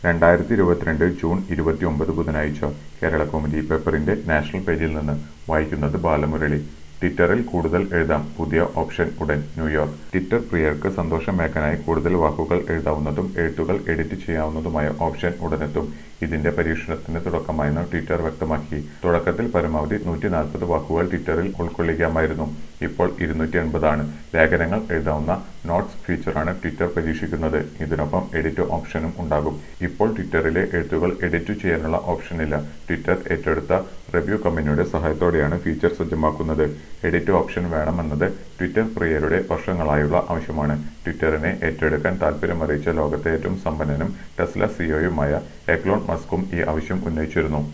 രണ്ടായിരത്തി ഇരുപത്തിരണ്ട് ജൂൺ ഇരുപത്തിയൊമ്പത് ബുധനാഴ്ച കേരള കോമഡി പേപ്പറിന്റെ നാഷണൽ പേജിൽ നിന്ന് വായിക്കുന്നത് ബാലമുരളി ട്വിറ്ററിൽ കൂടുതൽ എഴുതാം പുതിയ ഓപ്ഷൻ ഉടൻ ന്യൂയോർക്ക് ട്വിറ്റർ പ്രിയർക്ക് സന്തോഷമേക്കാനായി കൂടുതൽ വാക്കുകൾ എഴുതാവുന്നതും എഴുത്തുകൾ എഡിറ്റ് ചെയ്യാവുന്നതുമായ ഓപ്ഷൻ ഉടനെത്തും ഇതിന്റെ പരീക്ഷണത്തിന് തുടക്കമായെന്ന് ട്വിറ്റർ വ്യക്തമാക്കി തുടക്കത്തിൽ പരമാവധി നൂറ്റി നാൽപ്പത് വാക്കുകൾ ട്വിറ്ററിൽ ഉൾക്കൊള്ളിക്കാമായിരുന്നു ഇപ്പോൾ ഇരുന്നൂറ്റി എൺപതാണ് ലേഖനങ്ങൾ എഴുതാവുന്ന നോട്ട്സ് ഫീച്ചറാണ് ട്വിറ്റർ പരീക്ഷിക്കുന്നത് ഇതിനൊപ്പം എഡിറ്റ് ഓപ്ഷനും ഉണ്ടാകും ഇപ്പോൾ ട്വിറ്ററിലെ എഴുത്തുകൾ എഡിറ്റ് ചെയ്യാനുള്ള ഓപ്ഷനില്ല ട്വിറ്റർ ഏറ്റെടുത്ത റിവ്യൂ കമ്പനിയുടെ സഹായത്തോടെയാണ് ഫീച്ചർ സജ്ജമാക്കുന്നത് എഡിറ്റ് ഓപ്ഷൻ വേണമെന്നത് ട്വിറ്റർ പ്രിയരുടെ വർഷങ്ങളായുള്ള ആവശ്യമാണ് ട്വിറ്ററിനെ ഏറ്റെടുക്കാൻ താൽപ്പര്യമറിയിച്ച ലോകത്തെ ഏറ്റവും സമ്പന്നനും ടെസ്ല സിഇഒയുമായ എക്ലോൺ മസ്കും ഈ ആവശ്യം ഉന്നയിച്ചിരുന്നു